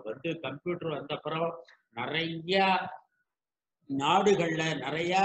வந்து கம்ப்யூட்டர் வந்த அப்புறம் நிறைய நாடுகள்ல நிறைய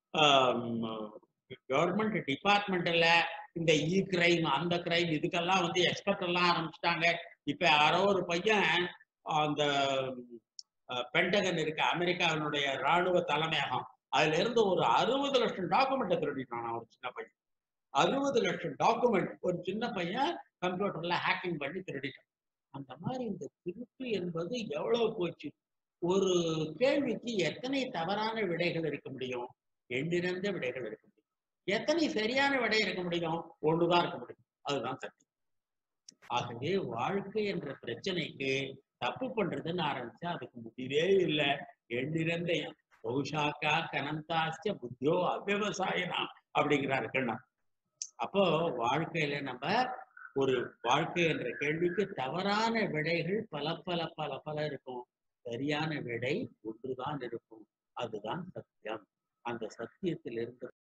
கவர்மெண்ட் டிபார்ட்மெண்ட்ல இந்த இ கிரைம் அந்த கிரைம் இதுக்கெல்லாம் வந்து எக்ஸ்பர்ட் எல்லாம் ஆரம்பிச்சிட்டாங்க இப்ப யாரோ ஒரு பையன் அந்த பென்டகன் இருக்கு அமெரிக்காவினுடைய ராணுவ தலைமையகம் அதுல இருந்து ஒரு அறுபது லட்சம் டாக்குமெண்ட்டை திருடிட்டான் ஒரு சின்ன பையன் அறுபது லட்சம் டாக்குமெண்ட் ஒரு சின்ன பையன் கம்ப்யூட்டர்ல ஹேக்கிங் பண்ணி திருடிட்டான் அந்த மாதிரி இந்த திருட்டு என்பது எவ்வளவு போச்சு ஒரு கேள்விக்கு எத்தனை தவறான விடைகள் இருக்க முடியும் எண்ணிறந்த விடைகள் இருக்க முடியும் எத்தனை சரியான விடை இருக்க முடியும் ஒண்ணுதான் இருக்க முடியும் அதுதான் சக்தி ஆகவே வாழ்க்கை என்ற பிரச்சனைக்கு தப்பு பண்றதுன்னு ஆரம்பிச்சா அதுக்கு முடிவே இல்லை எண்ணிறந்த பௌஷாக்கா கனந்தாஸ்ய புத்தியோ அவ்வவசாயனாம் அப்படிங்கிறாரு கண்ணா அப்போ வாழ்க்கையில நம்ம ஒரு வாழ்க்கை என்ற கேள்விக்கு தவறான விடைகள் பல பல பல பல இருக்கும் சரியான விடை ஒன்றுதான் இருக்கும் அதுதான் சத்தியம் அந்த சத்தியத்திலிருந்து